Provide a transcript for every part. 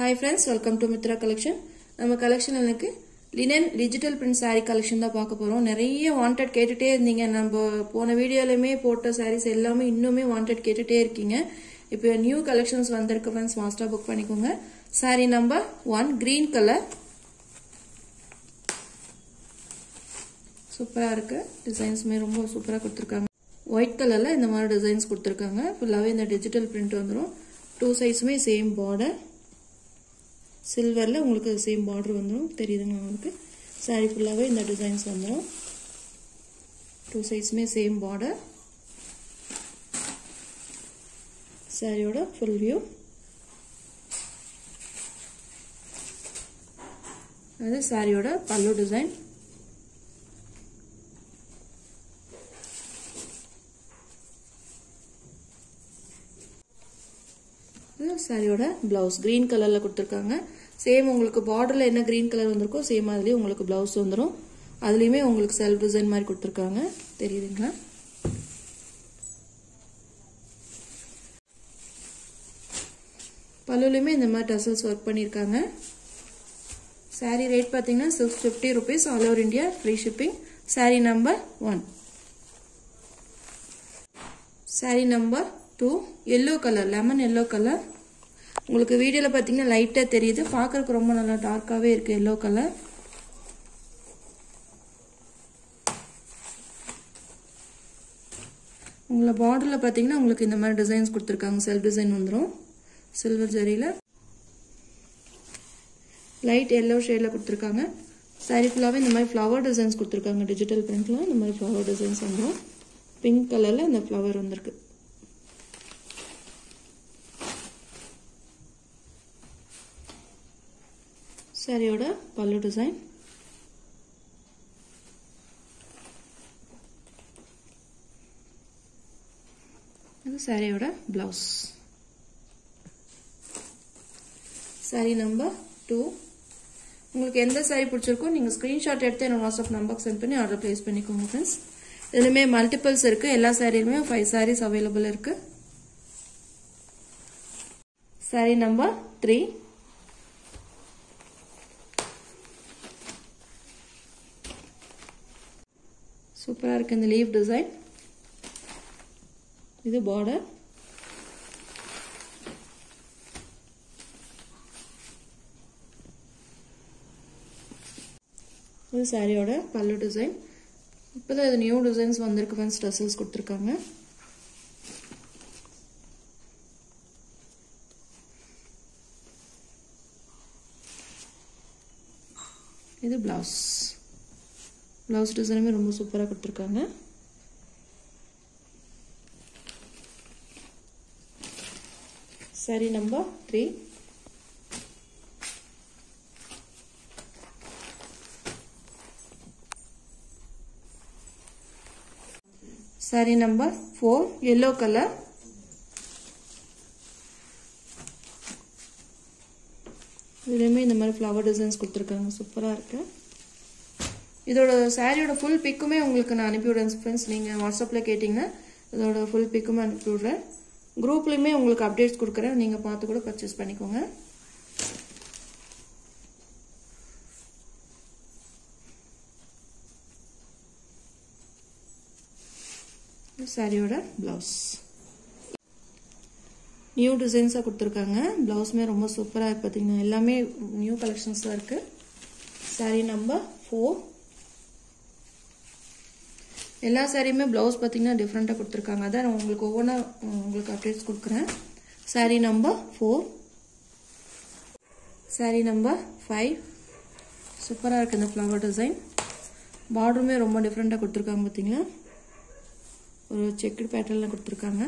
hi friends welcome to Mitra collection நம்ம collection எனக்கு linen digital print saree collection தான் பார்க்க போகிறோம் நிறைய வாண்டட் கேட்டுட்டே இருந்தீங்க நம்ம போன வீடியோலையுமே போட்ட sarees எல்லாமே இன்னுமே வாண்டட் கேட்டுட்டே இருக்கீங்க இப்போ நியூ கலெக்ஷன்ஸ் வந்திருக்கு ஃப்ரெண்ட்ஸ் மாஸ்டர் புக் பண்ணிக்கோங்க saree number one green colour சூப்பராக இருக்கு டிசைன்ஸுமே ரொம்ப சூப்பராக கொடுத்துருக்காங்க ஒயிட் கலரில் இந்த மாதிரி டிசைன்ஸ் கொடுத்துருக்காங்க ஃபுல்லாகவே இந்த டிஜிட்டல் பிரிண்ட் வந்துடும் டூ சைஸுமே சேம் பார்டர் சில்வரில் உங்களுக்கு சேம் பார்டர் வந்துடும் தெரியுதுங்க உங்களுக்கு சாரீ ஃபுல்லாகவே இந்த டிசைன்ஸ் வந்துடும் டூ சைஸுமே சேம் பார்டர் சாரியோட ஃபுல் வியூ அது சாரியோட பல்லு டிசைன் இது சாரியோட பிளவுஸ் கிரீன் கலர்ல கொடுத்துருக்காங்க சேம் உங்களுக்கு பார்டர்ல என்ன கிரீன் கலர் வந்திருக்கோ சேம் அதுலயே உங்களுக்கு பிளவுஸ் வந்துடும் அதுலயுமே உங்களுக்கு செல்ஃப் டிசைன் மாதிரி கொடுத்துருக்காங்க தெரியுதுங்களா பல்லுலையுமே இந்த மாதிரி டசல்ஸ் ஒர்க் பண்ணியிருக்காங்க சாரீ ரேட் பார்த்தீங்கன்னா six fifty rupees all over India free shipping sari number one sari number two yellow colour lemon yellow colour உங்களுக்கு வீடியோவில் பார்த்தீங்கன்னா லைட்டாக தெரியுது பார்க்கறதுக்கு ரொம்ப நல்லா டார்க்காகவே இருக்குது எல்லோ கலர் உங்களை பார்டரில் பார்த்தீங்கன்னா உங்களுக்கு இந்த மாதிரி டிசைன்ஸ் கொடுத்துருக்காங்க செல்ஃப் டிசைன் வந்துடும் சில்வர் ஜரியில் லைட் எல்லோ ஷேடில் கொடுத்துருக்காங்க சாரி ஃபுல்லாகவே இந்த மாதிரி ஃப்ளவர் டிசைன்ஸ் கொடுத்துருக்காங்க டிஜிட்டல் பிரிண்டில் இந்த மாதிரி ஃப்ளவர் டிசைன்ஸ் வந்துடும் பிங்க் கலரில் இந்த ஃப்ளவர் வந்திருக்கு சாரியோட பல்லு டிசைன் இது சாரியோட பிளவுஸ் சாரி நம்பர் டூ உங்களுக்கு எந்த சாரி பிடிச்சிருக்கோ நீங்கள் ஸ்க்ரீன்ஷாட் எடுத்து என்னோட வாட்ஸ்அப் நம்பருக்கு சென்ட் பண்ணி ஆர்டர் ப்ளேஸ் பண்ணிக்கோங்க ஃப்ரெண்ட்ஸ் இதுலையுமே மல்டிபிள்ஸ் இருக்குது எல்லா சாரிலுமே ஃபைவ் சாரீஸ் அவைலபிள் இருக்குது சாரி நம்பர் த்ரீ சூப்பராக இருக்குது இந்த லீவ் டிசைன் இது பார்டர் இது சாரியோட பல்லு டிசைன் இப்போதான் இது நியூ டிசைன்ஸ் வந்திருக்கு ஃப்ரெண்ட்ஸ் டசல்ஸ் கொடுத்துருக்காங்க இது பிளவுஸ் பிளவுஸ் டிசைனுமே ரொம்ப சூப்பராக கொடுத்துருக்காங்க sari number three sari number four yellow colour இதுலேயுமே இந்த மாதிரி ஃப்ளவர் டிசைன்ஸ் கொடுத்துருக்காங்க சூப்பராக இருக்கு இதோட சாரியோட ஃபுல் பிக்குமே உங்களுக்கு நான் அனுப்பிவிடுறேன் ஃப்ரெண்ட்ஸ் நீங்கள் வாட்ஸ்அப்பில் கேட்டிங்கன்னா இதோட ஃபுல் பிக்குமே அனுப்பிவிடுறேன் குரூப்லேயுமே உங்களுக்கு அப்டேட்ஸ் கொடுக்குறேன் நீங்கள் பார்த்து கூட பர்ச்சேஸ் பண்ணிக்கோங்க சாரியோட பிளவுஸ் நியூ டிசைன்ஸாக கொடுத்துருக்காங்க ப்ளவுஸுமே ரொம்ப சூப்பராக இருக்குது பார்த்தீங்கன்னா எல்லாமே நியூ கலெக்ஷன்ஸ் தான் இருக்குது சாரி நம்பர் ஃபோர் எல்லா சாரியுமே ப்ளவுஸ் பார்த்தீங்கன்னா டிஃப்ரெண்ட்டாக கொடுத்துருக்காங்க அதான் நான் உங்களுக்கு ஒவ்வொன்றா உங்களுக்கு அப்டேட்ஸ் கொடுக்குறேன் sari number four sari number five சூப்பராக இருக்குது இந்த ஃப்ளவர் டிசைன் பார்டருமே ரொம்ப டிஃப்ரெண்ட்டாக கொடுத்துருக்காங்க பார்த்தீங்களா ஒரு செக்குடு பேட்டர்னில் கொடுத்துருக்காங்க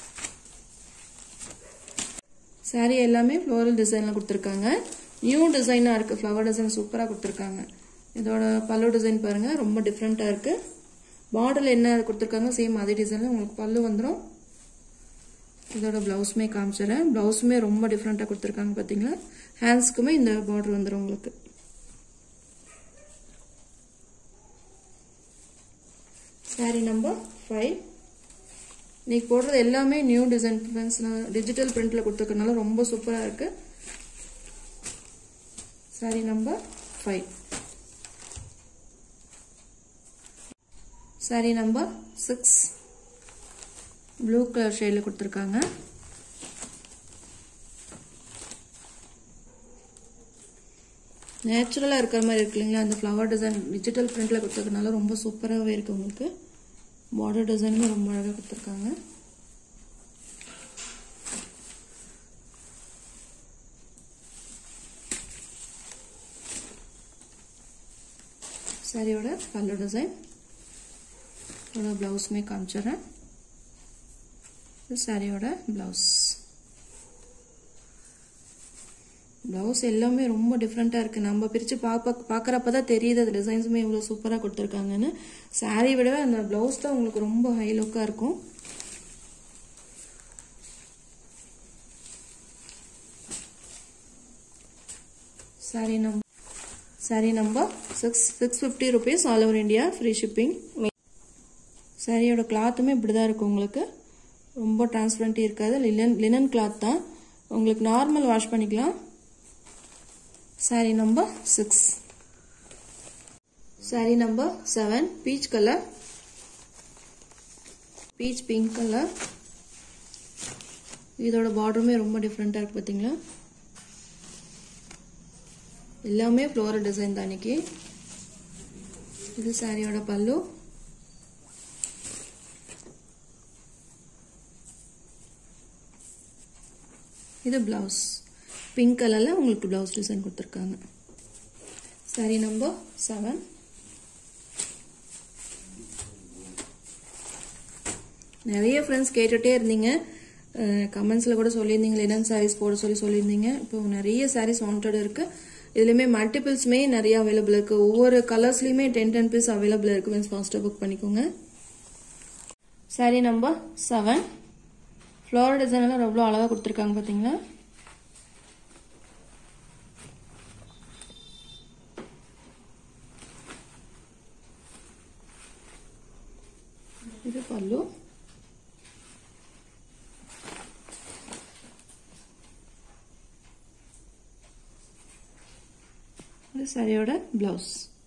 சாரீ எல்லாமே ஃப்ளோரல் டிசைனில் கொடுத்துருக்காங்க நியூ டிசைனாக இருக்குது ஃப்ளவர் டிசைன் சூப்பராக கொடுத்துருக்காங்க இதோட பல்லு டிசைன் பாருங்கள் ரொம்ப டிஃப்ரெண்ட்டாக இருக்குது பார்டரில் என்ன கொடுத்துருக்காங்க சேம் அதே டிசைனில் உங்களுக்கு பல்லு வந்துடும் இதோட ப்ளவுஸுமே காமிச்சிடறேன் ப்ளவுஸுமே ரொம்ப டிஃப்ரெண்ட்டாக கொடுத்துருக்காங்க பார்த்தீங்களா ஹேண்ட்ஸ்க்குமே இந்த பார்டர் வந்துடும் உங்களுக்கு சாரி நம்பர் ஃபைவ் இன்னைக்கு போடுறது எல்லாமே நியூ டிசைன் ஃப்ரெண்ட்ஸ் டிஜிட்டல் பிரிண்ட்ல கொடுத்துருக்கனால ரொம்ப சூப்பராக இருக்கு sari number five sari number six blue colour ஷேடில் கொடுத்துருக்காங்க நேச்சுரலாக இருக்கிற மாதிரி இருக்கு இல்லைங்களா அந்த ஃப்ளவர் டிசைன் டிஜிட்டல் பிரிண்டில் கொடுத்துருக்கனால ரொம்ப சூப்பராகவே இருக்குது உங்களுக்கு பார்டர் டிசைனுமே ரொம்ப அழகாக கொடுத்துருக்காங்க சாரியோட பல்லு டிசைன் இதோட ப்ளவுஸுமே காமிச்சிடுறேன் இது சாரியோட ப்ளவுஸ் ப்ளவுஸ் எல்லாமே ரொம்ப டிஃப்ரெண்ட்டாக இருக்குது நம்ம பிரித்து பார்ப்ப பார்க்குறப்ப தான் தெரியுது அது டிசைன்ஸுமே இவ்வளோ சூப்பராக கொடுத்துருக்காங்கன்னு சாரீ விடவே அந்த ப்ளவுஸ் தான் உங்களுக்கு ரொம்ப ஹை லுக்காக இருக்கும் sari number sari number six six fifty rupees all over India free shipping சாரியோட கிளாத்துமே இப்படி தான் இருக்கும் உங்களுக்கு ரொம்ப டிரான்ஸ்பரண்ட்டி இருக்காது லினன் லினன் கிளாத் தான் உங்களுக்கு நார்மல் வாஷ் பண்ணிக்கலாம் sari number six sari number seven peach colour peach pink colour இதோட பார்டருமே ரொம்ப டிஃப்ரெண்ட்டாக இருக்கு பார்த்தீங்களா எல்லாமே ஃப்ளோரல் டிசைன் தான் இன்னைக்கு இது சாரியோட பல்லு இது பிளவுஸ் பிங்க் கலரில் உங்களுக்கு பிளவுஸ் டிசைன் கொடுத்துருக்காங்க சாரி நம்பர் செவன் நிறைய ஃப்ரெண்ட்ஸ் கேட்டுகிட்டே இருந்தீங்க கமெண்ட்ஸில் கூட சொல்லியிருந்தீங்க லினன் சாரீஸ் போட சொல்லி சொல்லியிருந்தீங்க இப்போ நிறைய சாரீஸ் வாண்டட் இருக்கு இதுலேயுமே மல்டிபிள்ஸுமே நிறைய அவைலபிள் இருக்கு ஒவ்வொரு கலர்ஸ்லையுமே டென் டென் பீஸ் அவைலபிள் இருக்கு மீன்ஸ் ஃபாஸ்ட்டாக புக் பண்ணிக்கோங்க sari number seven flower design எல்லாம் எவ்வளோ அழகாக கொடுத்துருக்காங்க பார்த்தீங்களா இது பல்லு இது சாரியோட பிளவுஸ்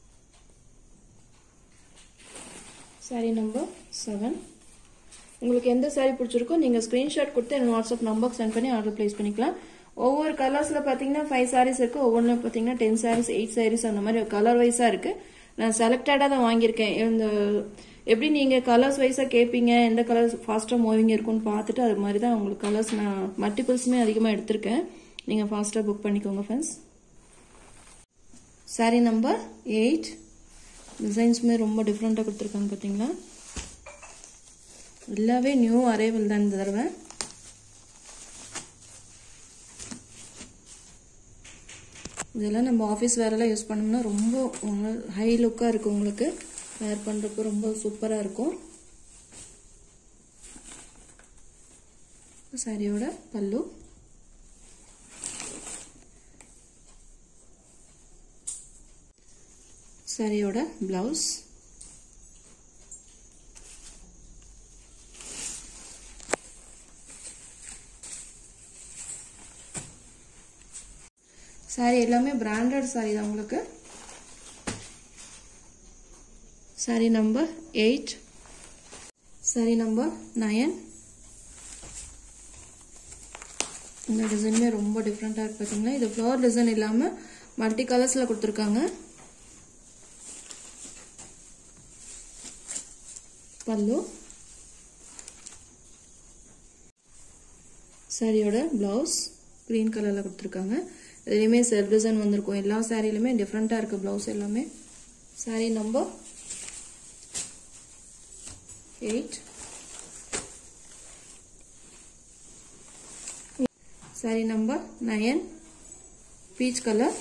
சாரி நம்பர் செவன் உங்களுக்கு எந்த சாரீ பிடிச்சிருக்கோ நீங்கள் ஸ்க்ரீன்ஷாட் கொடுத்து எனக்கு வாட்ஸ்அப் நம்பருக்கு சென்ட் பண்ணி ஆர்டர் ப்ளேஸ் பண்ணிக்கலாம் ஒவ்வொரு கலர்ஸில் பார்த்தீங்கன்னா ஃபைவ் சாரீஸ் இருக்குது ஒவ்வொன்றில் பார்த்தீங்கன்னா டென் சாரீஸ் எயிட் சாரீஸ் அந்த மாதிரி கலர் வைஸாக இருக்குது நான் செலக்டடாக தான் வாங்கியிருக்கேன் இந்த எப்படி நீங்கள் கலர்ஸ் வைஸாக கேட்பீங்க எந்த கலர்ஸ் ஃபாஸ்ட்டாக மூவிங் இருக்குன்னு பார்த்துட்டு அது மாதிரி தான் உங்களுக்கு கலர்ஸ் நான் மல்டிபிள்ஸுமே அதிகமாக எடுத்திருக்கேன் நீங்கள் ஃபாஸ்ட்டாக புக் பண்ணிக்கோங்க ஃப்ரெண்ட்ஸ் சாரி நம்பர் எயிட் டிசைன்ஸுமே ரொம்ப டிஃப்ரெண்ட்டாக கொடுத்துருக்காங்க பார்த்தீங்களா எல்லாமே நியூ அரைவல் தான் இந்த தடவை இதெல்லாம் நம்ம ஆஃபீஸ் வேறெல்லாம் யூஸ் பண்ணோம்னா ரொம்ப ஹை லுக்காக இருக்கும் உங்களுக்கு வேர் பண்ணுறப்போ ரொம்ப சூப்பராக இருக்கும் சாரியோட பல்லு சாரியோட பிளவுஸ் சாரி எல்லாமே பிராண்டட் சாரி தான் உங்களுக்கு sari number eight sari number nine இந்த டிசைனுமே ரொம்ப டிஃப்ரெண்ட்டாக இருக்கு பார்த்தீங்களா இது ஃப்ளவர் டிசைன் இல்லாமல் மல்டி கலர்ஸில் கொடுத்துருக்காங்க பல்லு சாரியோட பிளவுஸ் க்ரீன் கலரில் கொடுத்துருக்காங்க இதுலேயுமே செல்ஃப் டிசைன் வந்திருக்கும் எல்லா சாரிலுமே டிஃப்ரெண்ட்டாக இருக்குது ப்ளவுஸ் எல்லாமே sari number eight sari number nine peach colour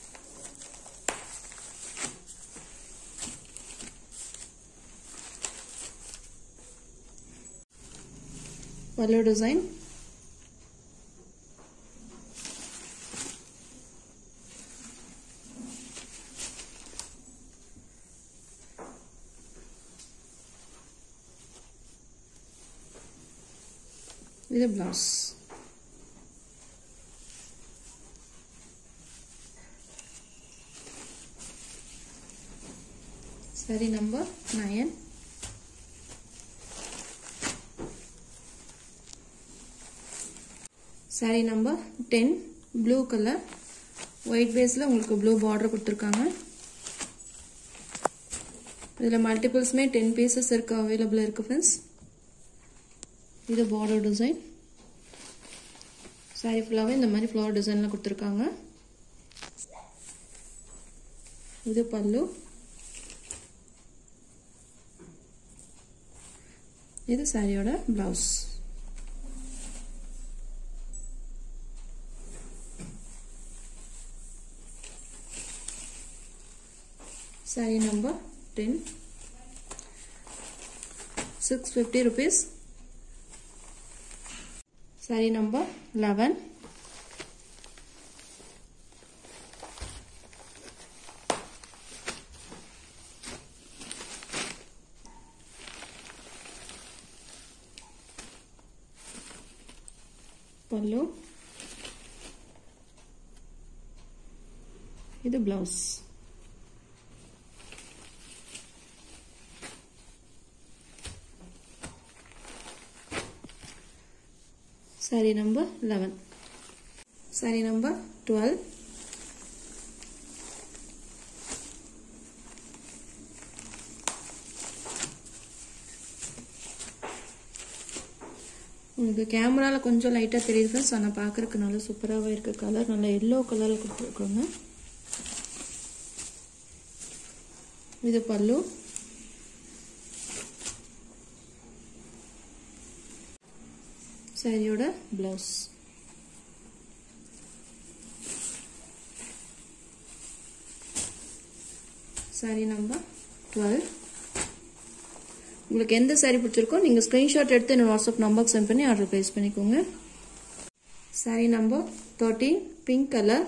பல்லு டிசைன் இது blouse sari number nine sari number ten blue colour white பேஸில் உங்களுக்கு ப்ளூ பார்டர் கொடுத்துருக்காங்க இதில் மல்டிபிள்ஸுமே டென் பீசஸ் இருக்கு அவைலபிள் இருக்குது ஃப்ரெண்ட்ஸ் இது பார்டர் டிசைன் சாரி ஃபுல்லாகவே இந்த மாதிரி ஃப்ளவர் டிசைனில் கொடுத்துருக்காங்க இது பல்லு இது சாரியோட blouse saree number 10 650 rupees saree number 11 பல்லு இது blouse saree number 11 saree number 12 உங்களுக்கு கேமராவில் கொஞ்சம் லைட்டாக தெரியுது ஃப்ரெண்ட்ஸ் ஆனால் பார்க்குறதுக்கு நல்லா சூப்பராகவே இருக்குது கலர் நல்லா எல்லோ கலரில் கொடுத்துருக்கோங்க இது பல்லு சாரியோட ப்ளவுஸ் சாரி நம்பர் டுவெல் உங்களுக்கு எந்த சாரி பிடிச்சிருக்கோ நீங்கள் ஸ்க்ரீன்ஷாட் எடுத்து என்னோட வாட்ஸ்அப் நம்பருக்கு சென்ட் பண்ணி ஆர்டர் ப்ளேஸ் பண்ணிக்கோங்க sari number thirteen pink colour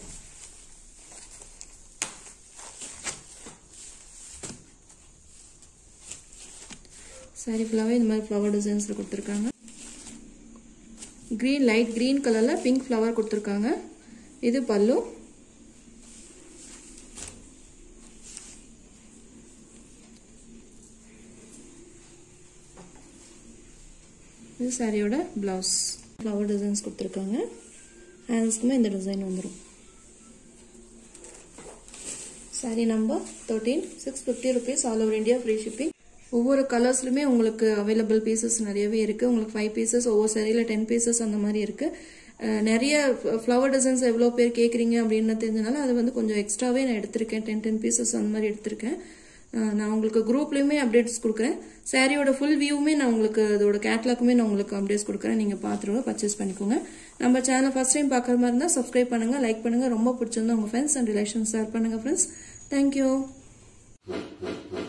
sari ஃபுல்லாகவே இந்த மாதிரி ஃப்ளவர் டிசைன்ஸில் கொடுத்துருக்காங்க க்ரீன் லைட் க்ரீன் கலரில் பிங்க் ஃப்ளவர் கொடுத்துருக்காங்க இது பல்லு இது சாரியோட ப்ளவுஸ் ஃப்ளவர் டிசைன்ஸ் கொடுத்துருக்காங்க ஹேண்ட்ஸ்க்குமே இந்த டிசைன் வந்துடும் sari number thirteen six fifty rupees all over India free shipping ஒவ்வொரு கலர்ஸ்லையுமே உங்களுக்கு அவைலபிள் பீசஸ் நிறையவே இருக்குது உங்களுக்கு ஃபைவ் பீசஸ் ஒவ்வொரு சரியில் டென் பீசஸ் அந்த மாதிரி இருக்குது நிறைய ஃப்ளவர் டிசைன்ஸ் எவ்வளோ பேர் கேட்குறீங்க அப்படின்னு தெரிஞ்சனால அது வந்து கொஞ்சம் எக்ஸ்ட்ராவே நான் எடுத்திருக்கேன் டென் டென் பீசஸ் அந்த மாதிரி எடுத்திருக்கேன் நான் உங்களுக்கு குரூப்லேயுமே அப்டேட்ஸ் கொடுக்குறேன் சாரியோட ஃபுல் வியூவுமே நான் உங்களுக்கு அதோட கேட்லாக்குமே நான் உங்களுக்கு அப்டேட்ஸ் கொடுக்குறேன் நீங்கள் பார்த்துருங்க பர்ச்சேஸ் பண்ணிக்கோங்க நம்ம சேனல் ஃபஸ்ட் டைம் பார்க்குற மாதிரி இருந்தால் சப்ஸ்கிரைப் பண்ணுங்கள் லைக் பண்ணுங்கள் ரொம்ப பிடிச்சிருந்தா உங்கள் ஃப்ரெண்ட்ஸ் அண்ட் ரிலேஷன்ஸ் ஷேர் பண்ணுங்கள் ஃப்ரெண்ட்ஸ் தேங்க்யூ